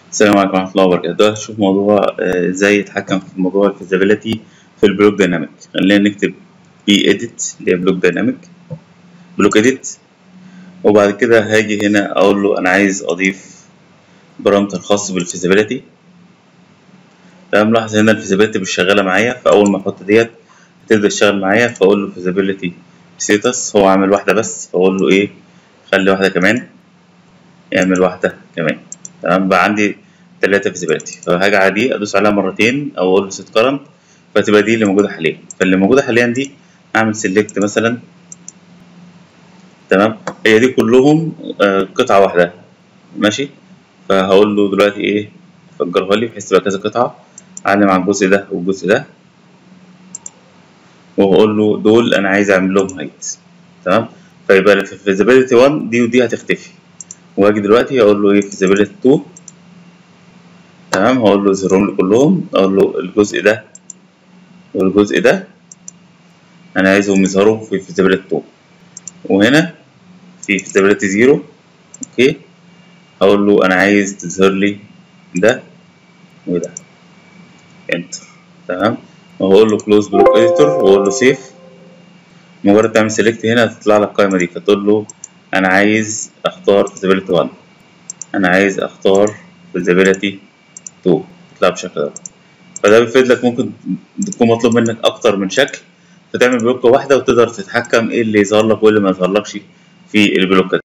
السلام عليكم ورحمة الله وبركاته دلوقتي نشوف موضوع آه، ازاي يتحكم في موضوع الفيزابيلتي في البلوك دايناميك خلينا نكتب بي اديت اللي هي بلوك دايناميك بلوك اديت وبعد كده هاجي هنا اقول له انا عايز اضيف بارامتر خاص بالفيزابيلتي تمام لاحظ هنا الفيزابيلتي مش شغالة معايا فاول ما احط ديت هتبدأ تشتغل معايا فاقول له فيزابيلتي ستاتس هو عامل واحدة بس فاقول له ايه خلي واحدة كمان اعمل واحدة كمان تمام بقى عندي تلاتة فيزيبيليتي فهاجي على دي ادوس عليها مرتين او اقول له سيت كرنت فتبقى دي اللي موجودة حاليا فاللي موجودة حاليا دي اعمل سيلكت مثلا تمام هي دي كلهم آه، قطعة واحدة ماشي فهقول له دلوقتي ايه فجرها لي بحيث تبقى كذا قطعة اعلم على الجزء ده والجزء ده وهقول له دول انا عايز اعمل لهم هايت تمام فيبقى في فيزيبيليتي 1 دي ودي هتختفي واجي دلوقتي اقول له ايه فيزيبيليتي 2 تمام هقول له زيرهم لي كلهم اقول له الجزء ده والجزء ده انا عايزهم يظهروا في فيزيبيليتي 2 وهنا في فيزيبيليتي 0 اوكي هقول له انا عايز تظهر لي ده وده انتر تمام وهقول له كلوز بلوك اديتور واقول له سيف مجرد تعمل سيلكت هنا هتطلع لك القائمه دي فتقول له انا عايز اختار فيزيبيليتي 1 انا عايز اختار فيزيبيليتي 2 تطلع بالشكل ده فده بيفيد لك ممكن تكون مطلوب منك اكتر من شكل فتعمل بلوكه واحده وتقدر تتحكم ايه اللي يظهر لك وايه اللي ما يظهرلكش في البلوكات